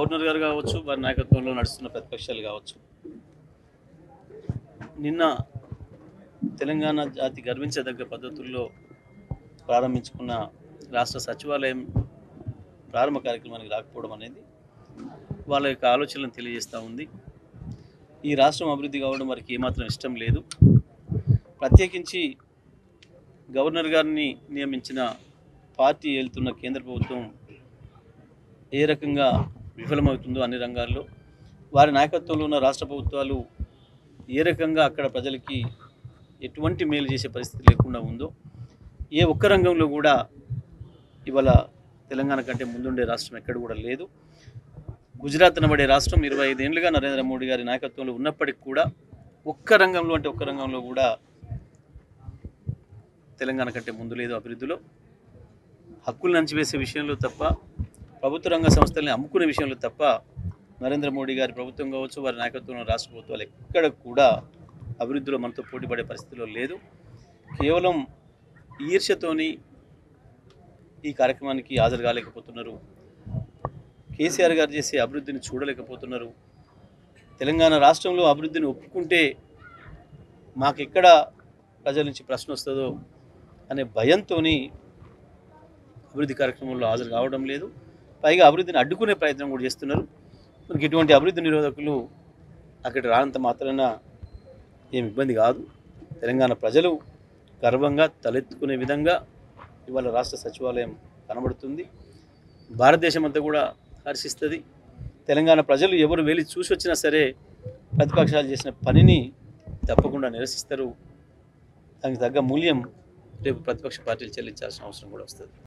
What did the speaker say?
governor గారు కావచ్చు వారి నాయకత్వంలో నడుస్తున్న ప్రతిపక్షాలు కావచ్చు నిన్న తెలంగాణ జాతి గర్వించదగ్గ పద్ధతుల్లో ప్రారంభించుకున్న రాష్ట్ర సచివాలయం ప్రారంభ కార్యక్రమానికి రాకపోవడం అనేది వాళ్ళ యొక్క ఆలోచనలను తెలియజేస్తూ ఉంది ఈ రాష్ట్రం అభివృద్ధి కావడం వారికి ఏమాత్రం ఇష్టం లేదు ప్రత్యేకించి గవర్నర్ గారిని నియమించిన పార్టీ వెళ్తున్న కేంద్ర ప్రభుత్వం ఏ రకంగా విఫలమవుతుందో అన్ని రంగాల్లో వారి నాయకత్వంలో ఉన్న రాష్ట్ర ప్రభుత్వాలు ఏ రకంగా అక్కడ ప్రజలకి ఎటువంటి మేలు చేసే పరిస్థితి లేకుండా ఉందో ఏ ఒక్క రంగంలో కూడా ఇవాళ తెలంగాణ కంటే ముందుండే రాష్ట్రం ఎక్కడ కూడా లేదు గుజరాత్ అనబడే రాష్ట్రం ఇరవై ఐదేళ్లుగా నరేంద్ర మోడీ గారి నాయకత్వంలో ఉన్నప్పటికీ కూడా ఒక్క రంగంలో అంటే ఒక్క రంగంలో కూడా తెలంగాణ కంటే ముందు లేదు అభివృద్ధిలో హక్కులు అంచివేసే విషయంలో తప్ప ప్రభుత్వ రంగ సంస్థల్ని అమ్ముకునే విషయంలో తప్ప నరేంద్ర మోడీ గారి ప్రభుత్వం కావచ్చు వారి నాయకత్వంలో రాష్ట్ర ప్రభుత్వాలు ఎక్కడ కూడా అభివృద్ధిలో మనతో పోటీపడే పరిస్థితిలో లేదు కేవలం ఈర్ష్యతోని ఈ కార్యక్రమానికి హాజరు కాలేకపోతున్నారు కేసీఆర్ గారు చేసే అభివృద్ధిని చూడలేకపోతున్నారు తెలంగాణ రాష్ట్రంలో అభివృద్ధిని ఒప్పుకుంటే మాకెక్కడ ప్రజల నుంచి ప్రశ్న వస్తుందో అనే భయంతో అభివృద్ధి కార్యక్రమంలో హాజరు కావడం లేదు పైగా అభివృద్ధిని అడ్డుకునే ప్రయత్నం కూడా చేస్తున్నారు మనకి ఇటువంటి అభివృద్ధి నిరోధకులు అక్కడ రానంత మాత్రాన ఏం ఇబ్బంది కాదు తెలంగాణ ప్రజలు గర్వంగా తలెత్తుకునే విధంగా ఇవాళ రాష్ట్ర సచివాలయం కనబడుతుంది భారతదేశం అంతా కూడా హర్షిస్తుంది తెలంగాణ ప్రజలు ఎవరు వెళ్ళి చూసి వచ్చినా సరే ప్రతిపక్షాలు చేసిన పనిని తప్పకుండా నిరసిస్తారు దానికి తగ్గ మూల్యం రేపు ప్రతిపక్ష పార్టీలు చెల్లించాల్సిన అవసరం కూడా వస్తుంది